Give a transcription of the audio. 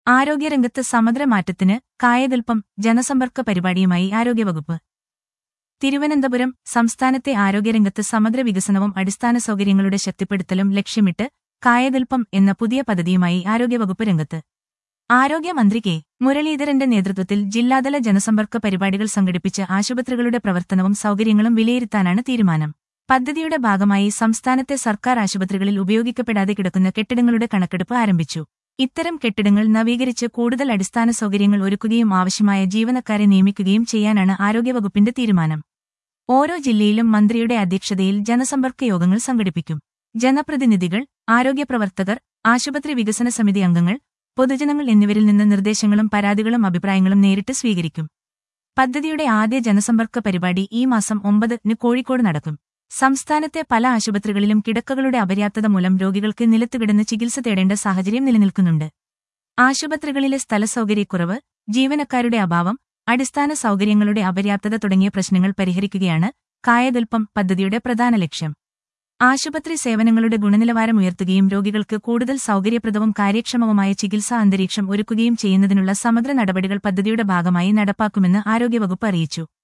ആരോഗ്യരംഗത്ത് സമഗ്ര മാറ്റത്തിന് കായകൽപ്പം ജനസമ്പർക്ക പരിപാടിയുമായി ആരോഗ്യവകുപ്പ് തിരുവനന്തപുരം സംസ്ഥാനത്തെ ആരോഗ്യരംഗത്ത് സമഗ്ര വികസനവും അടിസ്ഥാന സൗകര്യങ്ങളുടെ ശക്തിപ്പെടുത്തലും ലക്ഷ്യമിട്ട് കായകൽപ്പം എന്ന പുതിയ പദ്ധതിയുമായി ആരോഗ്യവകുപ്പ് രംഗത്ത് ആരോഗ്യമന്ത്രി കെ മുരളീധരന്റെ നേതൃത്വത്തിൽ ജില്ലാതല ജനസമ്പർക്ക പരിപാടികൾ സംഘടിപ്പിച്ച് ആശുപത്രികളുടെ പ്രവർത്തനവും സൗകര്യങ്ങളും വിലയിരുത്താനാണ് തീരുമാനം പദ്ധതിയുടെ ഭാഗമായി സംസ്ഥാനത്തെ സർക്കാർ ആശുപത്രികളിൽ ഉപയോഗിക്കപ്പെടാതെ കിടക്കുന്ന കെട്ടിടങ്ങളുടെ കണക്കെടുപ്പ് ആരംഭിച്ചു ഇത്തരം കെട്ടിടങ്ങൾ നവീകരിച്ച് കൂടുതൽ അടിസ്ഥാന സൗകര്യങ്ങൾ ഒരുക്കുകയും ആവശ്യമായ ജീവനക്കാരെ നിയമിക്കുകയും ചെയ്യാനാണ് ആരോഗ്യവകുപ്പിന്റെ തീരുമാനം ഓരോ ജില്ലയിലും മന്ത്രിയുടെ അധ്യക്ഷതയിൽ ജനസമ്പർക്ക യോഗങ്ങൾ സംഘടിപ്പിക്കും ജനപ്രതിനിധികൾ ആരോഗ്യപ്രവർത്തകർ ആശുപത്രി വികസന സമിതി അംഗങ്ങൾ പൊതുജനങ്ങൾ എന്നിവരിൽ നിന്ന് നിർദ്ദേശങ്ങളും പരാതികളും അഭിപ്രായങ്ങളും നേരിട്ട് സ്വീകരിക്കും പദ്ധതിയുടെ ആദ്യ ജനസമ്പർക്ക പരിപാടി ഈ മാസം ഒമ്പതിന് കോഴിക്കോട് നടക്കും സംസ്ഥാനത്തെ പല ആശുപത്രികളിലും കിടക്കകളുടെ അപര്യാപ്തത മൂലം രോഗികൾക്ക് നിലത്തുകിടന്ന് ചികിത്സ തേടേണ്ട സാഹചര്യം നിലനിൽക്കുന്നുണ്ട് ആശുപത്രികളിലെ സ്ഥലസൗകര്യക്കുറവ് ജീവനക്കാരുടെ അഭാവം അടിസ്ഥാന സൗകര്യങ്ങളുടെ അപര്യാപ്തത തുടങ്ങിയ പ്രശ്നങ്ങൾ പരിഹരിക്കുകയാണ് കായകൽപ്പം പദ്ധതിയുടെ പ്രധാന ലക്ഷ്യം ആശുപത്രി സേവനങ്ങളുടെ ഗുണനിലവാരം ഉയർത്തുകയും രോഗികൾക്ക് കൂടുതൽ സൗകര്യപ്രദവും കാര്യക്ഷമവുമായ ചികിത്സാ അന്തരീക്ഷം ഒരുക്കുകയും ചെയ്യുന്നതിനുള്ള സമഗ്ര നടപടികൾ പദ്ധതിയുടെ ഭാഗമായി നടപ്പാക്കുമെന്ന് ആരോഗ്യവകുപ്പ് അറിയിച്ചു